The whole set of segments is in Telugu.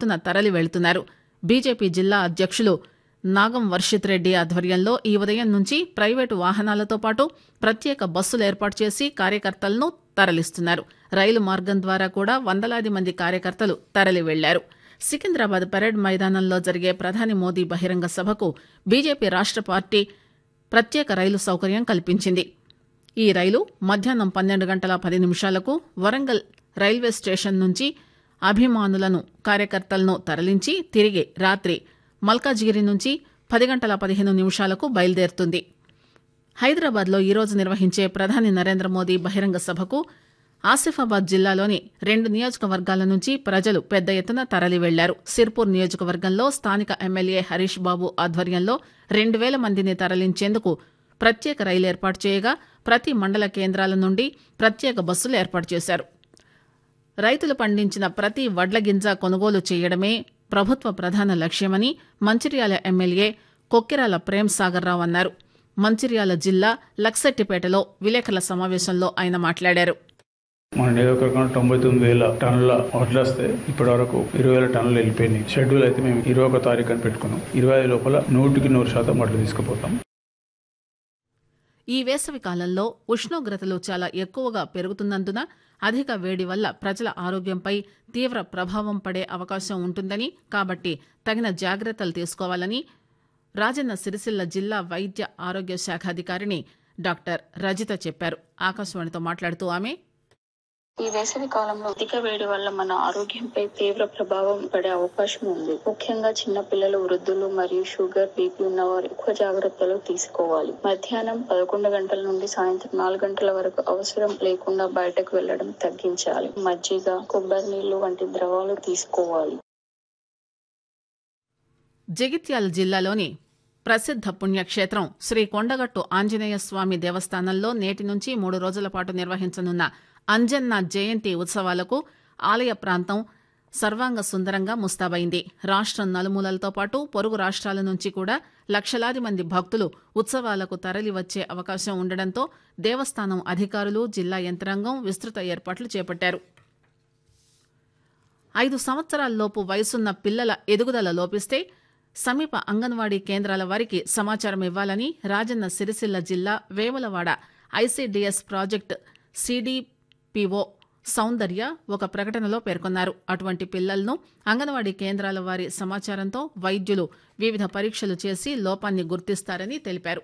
ఎత్తున తరలి వెళ్తున్నారు బీజేపీ జిల్లా అధ్యక్షులు నాగం వర్షిత్ రెడ్డి ఆధ్వర్యంలో ఈ ఉదయం నుంచి ప్రైవేటు వాహనాలతో పాటు ప్రత్యేక బస్సులు ఏర్పాటు చేసి కార్యకర్తలను తరలిస్తున్నారు రైలు మార్గం ద్వారా కూడా వందలాది మంది కార్యకర్తలు తరలి వెళ్లారు సికింద్రాబాద్ పరేడ్ మైదానంలో జరిగే ప్రధాని మోదీ బహిరంగ సభకు బీజేపీ రాష్ట పార్టీ ప్రత్యేక రైలు సౌకర్యం కల్పించింది ఈ రైలు మధ్యాహ్నం పన్నెండు గంటల పది నిమిషాలకు వరంగల్ రైల్వే స్టేషన్ నుంచి అభిమానులను కార్యకర్తలను తరలించి తిరిగి రాత్రి మల్కాజిగిరి నుంచి పది గంటల పదిహేను నిమిషాలకు బయలుదేరుతుంది హైదరాబాద్లో ఈరోజు నిర్వహించే ప్రధాని నరేంద్ర మోదీ బహిరంగ సభకు ఆసిఫాబాద్ జిల్లాలోని రెండు నియోజకవర్గాల నుంచి ప్రజలు పెద్ద ఎత్తున తరలి వెళ్లారు సిర్పూర్ నియోజకవర్గంలో స్థానిక ఎమ్మెల్యే హరీష్ బాబు ఆధ్వర్యంలో రెండు వేల మందిని తరలించేందుకు ప్రత్యేక రైలు ఏర్పాటు చేయగా ప్రతి మండల కేంద్రాల నుండి ప్రత్యేక బస్సులు ఏర్పాటు చేశారు రైతులు పండించిన ప్రతి వడ్ల గింజ కొనుగోలు చేయడమే ప్రభుత్వ ప్రధాన లక్ష్యమని మంచిర్యాల ఎమ్మెల్యే కొక్కిరాల ప్రేమ్ సాగర్ రావు అన్నారు మంచిర్యాల జిల్లా లక్సెట్టిపేటలో విలేకరుల సమావేశంలో ఆయన మాట్లాడారు మన నియోజకవర్గంలో తొంభై తొమ్మిది వేల టన్నుల వడ్లు వస్తే ఇప్పటి వరకు ఇరవై వేల టన్నులు వెళ్ళిపోయినాయి షెడ్యూల్ అయితే మేము ఇరవై ఒక తారీఖు అని పెట్టుకున్నాం ఇరవై ఐదు లోపల నూటికి నూరు శాతం వడ్లు తీసుకుపోతాం ఈ వేసవి కాలంలో ఉష్ణోగ్రతలు చాలా ఎక్కువగా పెరుగుతున్నందున అధిక వేడి వల్ల ప్రజల ఆరోగ్యంపై తీవ్ర ప్రభావం పడే అవకాశం ఉంటుందని కాబట్టి తగిన జాగ్రత్తలు తీసుకోవాలని రాజన్న సిరిసిల్ల జిల్లా వైద్య ఆరోగ్య శాఖ అధికారిని డాక్టర్ రజిత చెప్పారు ఆకాశవాణితో మాట్లాడుతూ ఆమె ఈ వేసవి కాలంలో అధిక వేడి వల్ల మన ఆరోగ్యంపై తీవ్ర ప్రభావం పడే అవకాశం ఉంది ముఖ్యంగా చిన్న పిల్లలు వృద్ధులు మరియు షుగర్ బీపీ ఉన్నవారు ఎక్కువ జాగ్రత్తలు తీసుకోవాలి మధ్యాహ్నం పదకొండు గంటల నుండి సాయంత్రం నాలుగు గంటల వరకు అవసరం లేకుండా బయటకు వెళ్లడం తగ్గించాలి మజ్జిగ కొబ్బరి నీళ్లు వంటి ద్రవాలు తీసుకోవాలి జగిత్యాల జిల్లాలోని ప్రసిద్ధ పుణ్యక్షేత్రం శ్రీ కొండగట్టు ఆంజనేయ స్వామి దేవస్థానంలో నేటి నుంచి మూడు రోజుల పాటు నిర్వహించనున్న అంజన్న జయంతి ఉత్సవాలకు ఆలయ ప్రాంతం సర్వాంగ సుందరంగా ముస్తాబైంది రాష్ట్రం నలుమూలలతో పాటు పొరుగు రాష్ట్రాల నుంచి కూడా లక్షలాది మంది భక్తులు ఉత్సవాలకు తరలి వచ్చే అవకాశం ఉండడంతో దేవస్థానం అధికారులు జిల్లా యంత్రాంగం విస్తృత ఏర్పాట్లు చేపట్టారు ఐదు సంవత్సరాల్లోపు వయసున్న పిల్లల ఎదుగుదల లోపిస్తే సమీప అంగన్వాడీ కేంద్రాల వారికి సమాచారం ఇవ్వాలని రాజన్న సిరిసిల్ల జిల్లా Vemulawada ICDS project CDPO Soundarya ఒక ప్రకటనలో పేర్కొన్నారు అటువంటి పిల్లలను అంగన్వాడీ కేంద్రాల వారి సమాచారంతో వైద్యులు వివిధ పరీక్షలు చేసి లోపాన్ని గుర్తిస్తారని తెలిపారు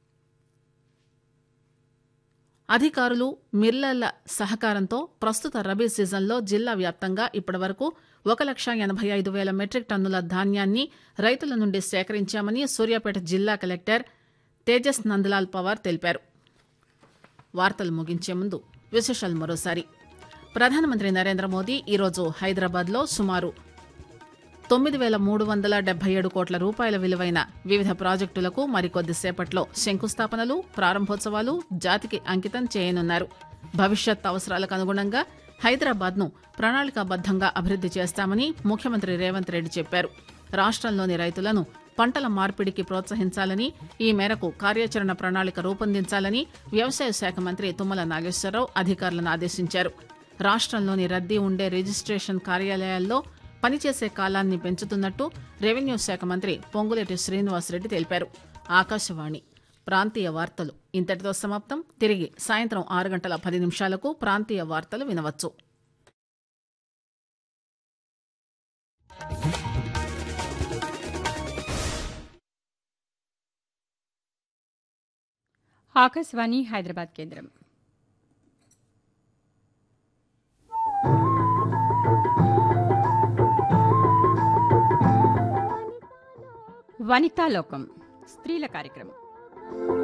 అధికారులు మిల్లర్ల సహకారంతో ప్రస్తుత రబీ సీజన్లో జిల్లా వ్యాప్తంగా ఇప్పటివరకు ఒక లక్ష ఎనభై ఐదు వేల మెట్రిక్ టన్నుల ధాన్యాన్ని రైతుల నుండి సేకరించామని సూర్యాపేట జిల్లా కలెక్టర్ తేజస్ నందలాల్ పవార్ తెలిపారు వార్తలు ముగించే ముందు విశేషాలు మరోసారి ప్రధానమంత్రి నరేంద్ర మోదీ ఈరోజు హైదరాబాద్లో సుమారు తొమ్మిది వేల మూడు వందల డెబ్బై ఏడు కోట్ల రూపాయల విలువైన వివిధ ప్రాజెక్టులకు మరికొద్దిసేపట్లో శంకుస్థాపనలు ప్రారంభోత్సవాలు జాతికి అంకితం చేయనున్నారు భవిష్యత్ అవసరాలకు అనుగుణంగా హైదరాబాద్ను ప్రణాళికాబద్దంగా అభివృద్ది చేస్తామని ముఖ్యమంత్రి రేవంత్ రెడ్డి చెప్పారు రాష్ట్రంలోని రైతులను పంటల మార్పిడికి ప్రోత్సహించాలని ఈ మేరకు కార్యాచరణ ప్రణాళిక రూపొందించాలని వ్యవసాయ శాఖ మంత్రి తుమ్మల నాగేశ్వరరావు అధికారులను ఆదేశించారు రాష్ట్రంలోని రద్దీ ఉండే రిజిస్ట్రేషన్ కార్యాలయాల్లో పనిచేసే కాలాన్ని పెంచుతున్నట్టు రెవెన్యూ శాఖ మంత్రి పొంగులేటి శ్రీనివాసరెడ్డి తెలిపారు ఆకాశవాణి ప్రాంతీయ వార్తలు ఇంతటితో సమాప్తం తిరిగి సాయంత్రం ఆరు గంటల పది నిమిషాలకు ప్రాంతీయ వార్తలు వినవచ్చు ఆకాశవాణి హైదరాబాద్ కేంద్రం వనితాలోకం స్త్రీల కార్యక్రమం